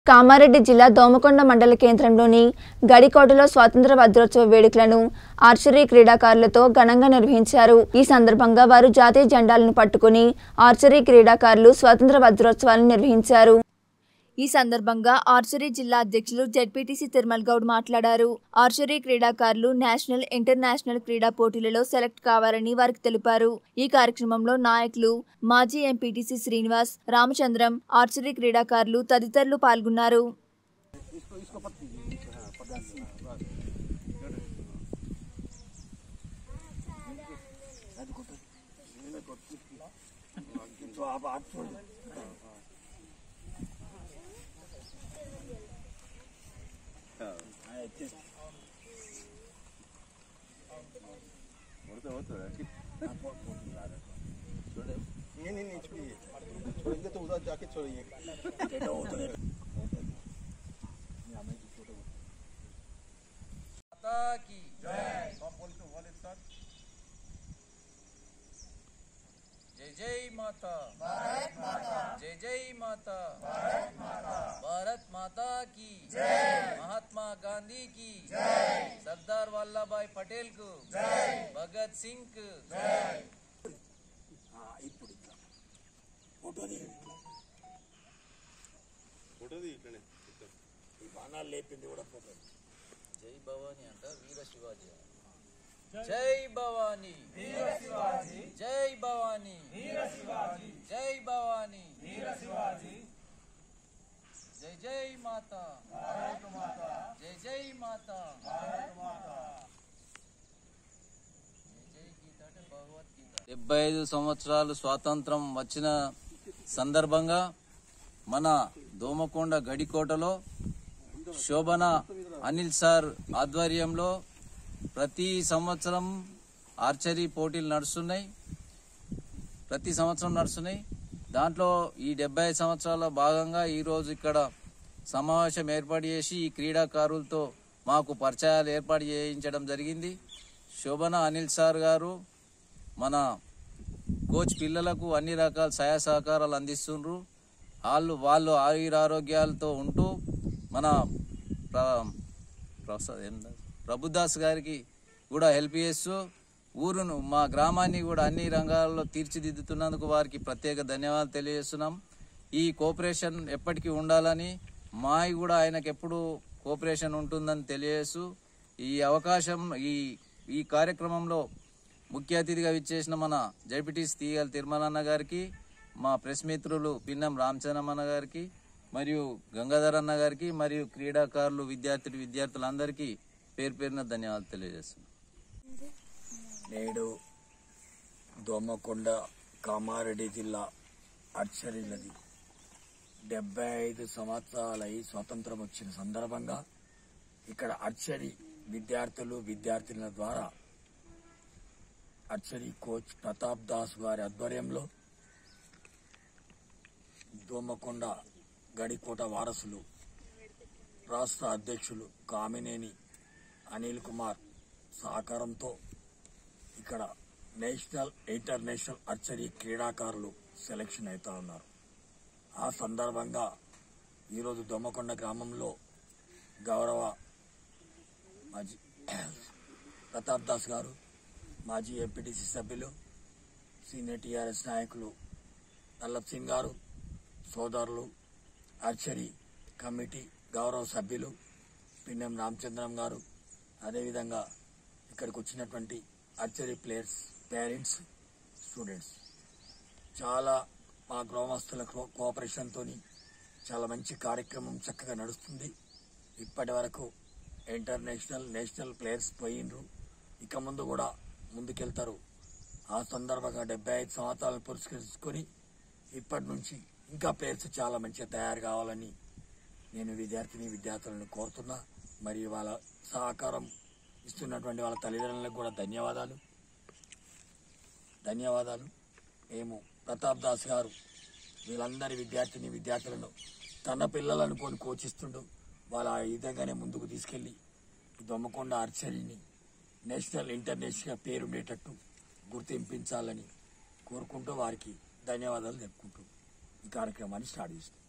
కామారెడ్డి జిల్లా దోమకొండ మండల కేంద్రంలోని గడికోటలో స్వాతంత్ర వజ్రోత్సవ వేడుకలను ఆర్చరీ క్రీడాకారులతో ఘనంగా నిర్వహించారు ఈ సందర్భంగా వారు జాతీయ జెండాలను పట్టుకుని ఆర్చరీ క్రీడాకారులు స్వాతంత్ర వజ్రోత్సవాలను నిర్వహించారు ఈ సందర్భంగా ఆర్చరీ జిల్లా అధ్యక్షులు జెడ్పీటీసీ తిరుమల్ గౌడ్ మాట్లాడారు ఆర్చరీ క్రీడాకారులు నేషనల్ ఇంటర్నేషనల్ క్రీడా పోటీలలో సెలెక్ట్ కావాలని వారికి తెలిపారు ఈ కార్యక్రమంలో నాయకులు మాజీ ఎంపీటీసీ శ్రీనివాస్ రామచంద్రం ఆర్చరీ క్రీడాకారులు తదితరులు పాల్గొన్నారు नहीं नहीं नहीं छोड़िए छोड़ेंगे तो उधर जाके छोड़िए माता की जय जय जय माता भारत माता जय जय माता भारत माता भारत माता की जय महात्मा गांधी की जय सरदार वल्लभ भाई पटेल को जय भगत सिंह को जय జై భవానీ అంట వీర శివాజీ జై భవానీ వీర శివాజీ జై భవానీ వీర శివాజీ జై భవానీ వీర శివాజీ జై జై మాత భారత మాత జై జై మాత భారత మాత జై గీత అంటే భగవద్గీత డెబ్బై ఐదు సంవత్సరాలు స్వాతంత్రం వచ్చిన సందర్భంగా మన దోమకొండ గడికోటలో శోభన అనిల్ సార్ ఆధ్వర్యంలో ప్రతి సంవత్సరం ఆర్చరీ పోటీలు నడుస్తున్నాయి ప్రతి సంవత్సరం నడుస్తున్నాయి దాంట్లో ఈ డెబ్బై ఐదు సంవత్సరాల భాగంగా ఈరోజు ఇక్కడ సమావేశం ఏర్పాటు చేసి ఈ క్రీడాకారులతో మాకు పరిచయాలు ఏర్పాటు చేయించడం జరిగింది శోభన అనిల్ సార్ గారు మన కోచ్ పిల్లలకు అన్ని రకాల సహాయ సహకారాలు అందిస్తుండ్రు వాళ్ళు వాళ్ళు ఆయురారోగ్యాలతో ఉంటూ మన ప్ర- ప్రసాద్ ఏంది? ప్రభుదాస్ గారికి కూడా హెల్ప్ చేస్తూ ఊరును మా గ్రామాన్ని కూడా అన్ని రంగాల్లో తీర్చిదిద్దుతున్నందుకు వారికి ప్రత్యేక ధన్యవాదాలు తెలియజేస్తున్నాం ఈ కోఆపరేషన్ ఎప్పటికీ ఉండాలని మాయి కూడా ఆయనకు ఎప్పుడు కోఆపరేషన్ ఉంటుందని తెలియజేస్తూ ఈ అవకాశం ఈ ఈ కార్యక్రమంలో ముఖ్య అతిథిగా విచ్చేసిన మన జడ్పీటీసీ తీగల తిరుమలన్న గారికి మా ప్రెస్ మిత్రులు పిన్నం రామచంద్రమన్న గారికి మరియు గంగాధర్ అన్న గారికి మరియు క్రీడాకారులు విద్యార్థులు విద్యార్థులందరికీ పేరు పేరున ధన్యవాదాలు తెలియజేస్తున్నాను నేడు దోమకొండ కామారెడ్డి జిల్లా అర్చరీలది డెబ్బై ఐదు సంవత్సరాలై స్వతంత్రం వచ్చిన సందర్భంగా ఇక్కడ అర్చరీ విద్యార్థులు విద్యార్థినుల ద్వారా అర్చరీ కోచ్ ప్రతాప్ దాస్ గారి ఆధ్వర్యంలో దోమకొండ గడికోట వారసులు రాష్ట్ర అధ్యక్షులు కామినేని అనిల్ కుమార్ సహకారంతో ఇక్కడ నేషనల్ ఇంటర్నేషనల్ ఆర్చరీ క్రీడాకారులు సెలక్షన్ అవుతా ఉన్నారు ఆ సందర్భంగా ఈరోజు దొమ్మకొండ గ్రామంలో గౌరవ మాజీ ప్రతాప్ దాస్ గారు మాజీ ఎంపీటీసీ సభ్యులు సీనియర్ టీఆర్ఎస్ నాయకులు నల్లబ్ సింగ్ గారు సోదరులు ఆర్చరీ కమిటీ గౌరవ సభ్యులు పిన్నం రామచంద్రం గారు అదేవిధంగా ఇక్కడికి వచ్చినటువంటి ఆర్చరీ ప్లేయర్స్ పేరెంట్స్ స్టూడెంట్స్ చాలా మా గ్రామస్తుల కో- కోఆపరేషన్తో చాలా మంచి కార్యక్రమం చక్కగా నడుస్తుంది ఇప్పటి వరకు ఇంటర్నేషనల్ నేషనల్ ప్లేయర్స్ పోయిండ్రు ఇక ముందు కూడా ముందుకెళ్తారు ఆ సందర్భంగా డెబ్బై ఐదు సంవత్సరాలను పురస్కరించుకొని ఇప్పటి నుంచి ఇంకా ప్లేయర్స్ చాలా మంచిగా తయారు కావాలని నేను విద్యార్థిని విద్యార్థులను కోరుతున్నా మరియు వాళ్ళ సహకారం ఇస్తున్నటువంటి వాళ్ళ తల్లిదండ్రులకు కూడా ధన్యవాదాలు ధన్యవాదాలు మేము ప్రతాప్ దాస్ గారు వీళ్ళందరి విద్యార్థిని విద్యార్థులను తన పిల్లలు అనుకొని కోచిస్తుండు వాళ్ళ ఆ విధంగానే ముందుకు తీసుకెళ్లి ఈ దొమ్మకొండ ఆర్చరీని నేషనల్ ఇంటర్నేషనల్ పేరుండేటట్టు గుర్తింపించాలని కోరుకుంటూ వారికి ధన్యవాదాలు చెప్పుకుంటూ ఈ కార్యక్రమాన్ని స్టార్ట్ చేస్తాం